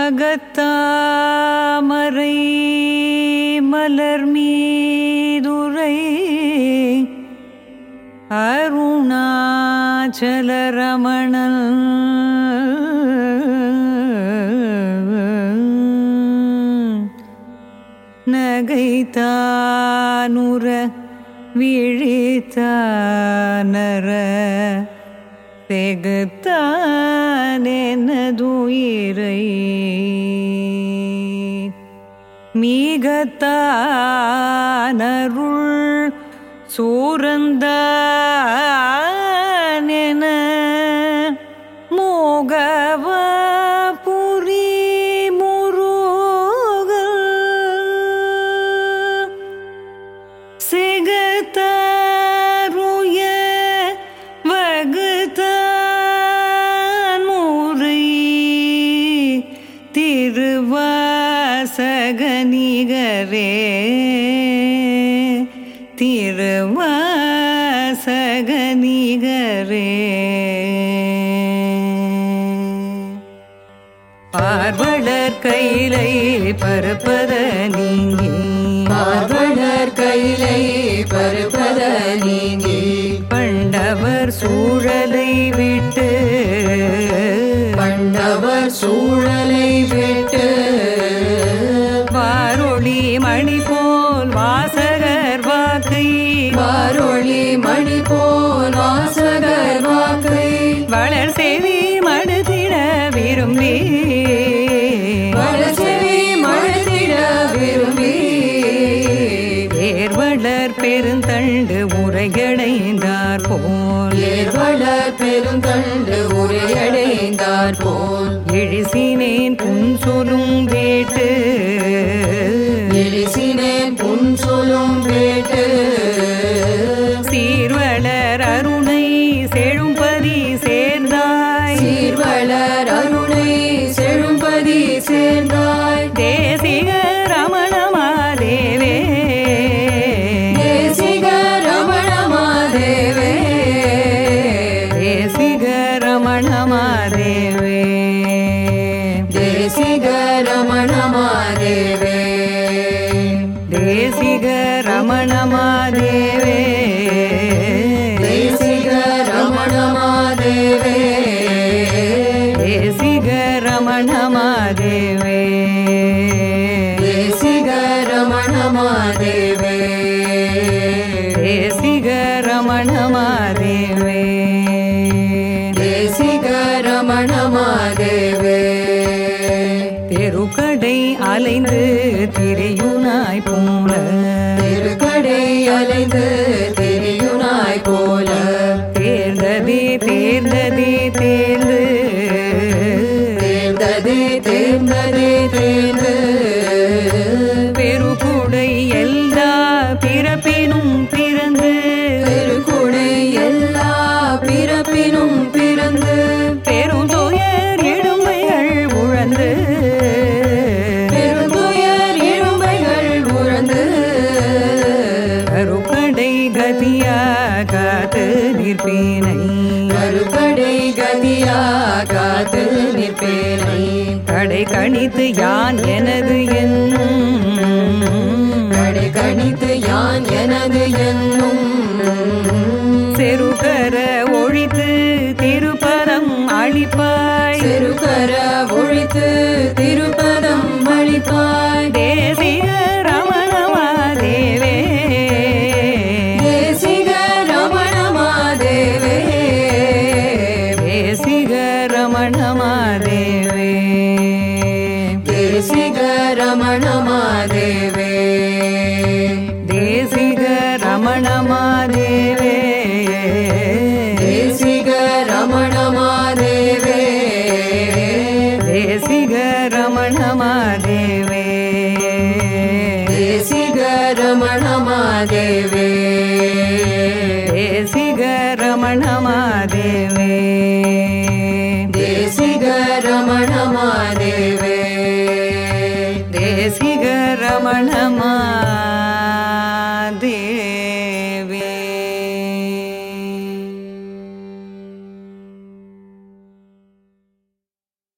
அகத்தாமரை மலர் மீதுரை அருணாச்சல ரமணன் நகைத்தானுற விழித்தானர செகுத்தானெனதுயிரை மீகத்தானருள் சூரந்தானென மோகவ புரி முருகல் சிகத்தாருய வகுத்தான் முறை திருவாசகனிகரே திருவாசகனிகரே பார்வளர் கையிலை பரப்பத நீங்கி பார்வணர் கையிலை பருப்பத நீங்கி பண்டவர் சூழலை விட்டு பண்டவர் சூழலை விட்டு வாரொளி மணி போல் வாசகர் வாக்கை வாரொளி மணி போல் வாசகர் வாக்கை வளர் செவி மடுதிட விரும்பி வளசெவி மழுத்திட விரும்பி ஏர்வளர் பெருந்தண்டு உரையடைந்தார் போல் ஏர்வளர் பெருந்தண்டு உரையடைந்தார் போல் இழிசினேன் புன் சொல்லும் வேட்டு எழிசினேன் புன் சொல்லும் வேட்டு சீர்வளர் அருணை செழும்பதி சேர்ந்தாய் சீர்வளர் அருணை செழும்பதி சேர்ந்தாய் தேசிக ரமணமாதேவே தேசிக ரமணமாதேவே தேசிக ரமணமாதேவே தேசிக ரமணமாதேவே தேசிக ரமணமாதேவே தேசிக ரமணமாதேவே தேசிக ரமணமாதேவே தேசிக ரமணமாதேவே தேசிக ரமணமாதேவே தேசிக ரமணமாதேவே தெருக்கடை அலைந்து திரையுனாய் போல திருக்கடை அலைந்து திரியுனாய் போல தேர்ந்ததே தேர்ந்ததே தேர்ந்து தேர்ந்ததே தேர்ந்ததே தேர்ந்து பெருகுடை எல்லா பிறப்பினும் பிறந்து பெருகுடை எல்லா பிறப்பினும் பிறந்து பெருந்துயர் இடுமைகள் உழந்து பெருந்துயர் இழுமைகள் உழந்து கருக்கடை கதியா காத்து நிற்பேனை கருக்கடை கதியா காத்து நிற்பேனை கடை கணித்து யான் எனது என்னும் கடை கணித்து யான் எனது என்னும் செருகர ஒழித்து திருப்பரம் அளிப்பாய் செருகர ஒழித்து திருப்பதம் அளிப்பாய் தேசிக ரமணமாதேவே தேசிக ரமணமாதேவே தேசிக ரமணமாதேவே தேசிக ரமணமாதேவே தேசிக ரமணமாதேவே தேசிக ரமணமாதேவே தேசிக ரமணமாதேவே தேசிக ரமணமாதேவே தேசிக ரமணமாதேவே தேசிக ரமணமாதேவே தேசிக ரமணமா